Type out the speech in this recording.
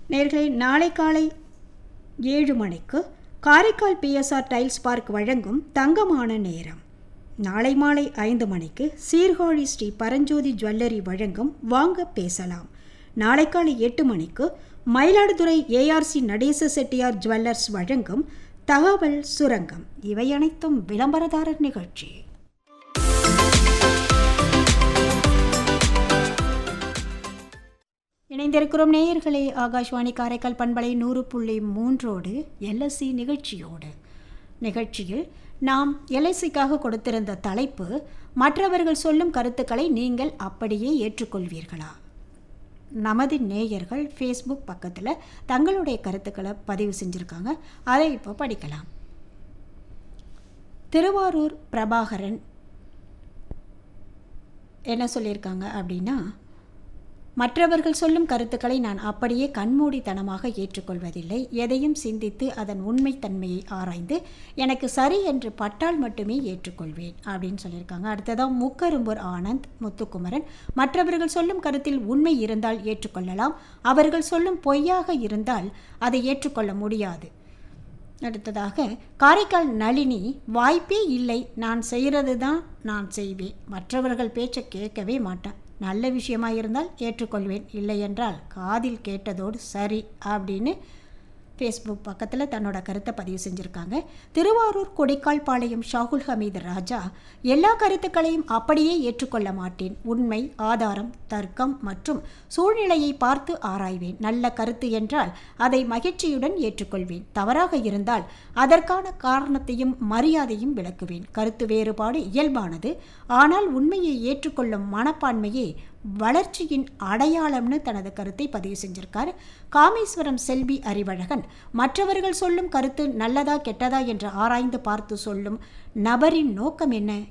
நேர்களை நாளை காலை ஏழு மணிக்கு காரைக்கால் பிஎஸ்ஆர் டைல்ஸ் பார்க் வழங்கும் தங்கமான நேரம் நாளை மாலை ஐந்து மணிக்கு சீர்காழி ஸ்ரீ பரஞ்சோதி ஜுவல்லரி வழங்கும் வாங்க பேசலாம் நாளை காலை எட்டு மணிக்கு மயிலாடுதுறை ஏஆர்சி நடேச செட்டியார் ஜுவல்லர்ஸ் வழங்கும் தகவல் சுரங்கம் இவை அனைத்தும் விளம்பரதாரர் நிகழ்ச்சி இணைந்திருக்கிறோம் நேயர்களே ஆகாஷ்வாணி காரைக்கால் பண்பலை நூறு புள்ளி மூன்றோடு எல்எஸ்சி நிகழ்ச்சியோடு நிகழ்ச்சியில் நாம் எல்ஐசிக்காக கொடுத்திருந்த தலைப்பு மற்றவர்கள் சொல்லும் கருத்துக்களை நீங்கள் அப்படியே ஏற்றுக்கொள்வீர்களா நமது நேயர்கள் ஃபேஸ்புக் பக்கத்தில் தங்களுடைய கருத்துக்களை பதிவு செஞ்சுருக்காங்க அதை இப்போ படிக்கலாம் திருவாரூர் பிரபாகரன் என்ன சொல்லியிருக்காங்க அப்படின்னா மற்றவர்கள் சொல்லும் கருத்துக்களை நான் அப்படியே கண்மூடித்தனமாக ஏற்றுக்கொள்வதில்லை எதையும் சிந்தித்து அதன் உண்மைத்தன்மையை ஆராய்ந்து எனக்கு சரி என்று பட்டால் மட்டுமே ஏற்றுக்கொள்வேன் அப்படின்னு சொல்லியிருக்காங்க அடுத்ததாக முக்கரும்பூர் ஆனந்த் முத்துக்குமரன் மற்றவர்கள் சொல்லும் கருத்தில் உண்மை இருந்தால் ஏற்றுக்கொள்ளலாம் அவர்கள் சொல்லும் பொய்யாக இருந்தால் அதை ஏற்றுக்கொள்ள முடியாது அடுத்ததாக காரைக்கால் நளினி வாய்ப்பே இல்லை நான் செய்கிறது தான் நான் செய்வேன் மற்றவர்கள் பேச்சை கேட்கவே மாட்டேன் நல்ல விஷயமா இருந்தால் ஏற்றுக்கொள்வேன் இல்லை என்றால் காதில் கேட்டதோடு சரி அப்படின்னு ஃபேஸ்புக் பக்கத்தில் தன்னோட கருத்தை பதிவு செஞ்சுருக்காங்க திருவாரூர் கொடைக்கால் பாளையம் ஷாகுல் ஹமீது ராஜா எல்லா கருத்துக்களையும் அப்படியே ஏற்றுக்கொள்ள மாட்டேன் உண்மை ஆதாரம் தர்க்கம் மற்றும் சூழ்நிலையை பார்த்து ஆராய்வேன் நல்ல கருத்து என்றால் அதை மகிழ்ச்சியுடன் ஏற்றுக்கொள்வேன் தவறாக இருந்தால் அதற்கான காரணத்தையும் மரியாதையும் விளக்குவேன் கருத்து வேறுபாடு இயல்பானது ஆனால் உண்மையை ஏற்றுக்கொள்ளும் மனப்பான்மையே வளர்ச்சியின் அடையாளம்னு தனது கருத்தை பதிவு செஞ்சிருக்காரு காமேஸ்வரம் செல்வி அறிவழகன் மற்றவர்கள் சொல்லும் கருத்து நல்லதா கெட்டதா என்று ஆராய்ந்து பார்த்து சொல்லும் நபரின் நோக்கம் என்ன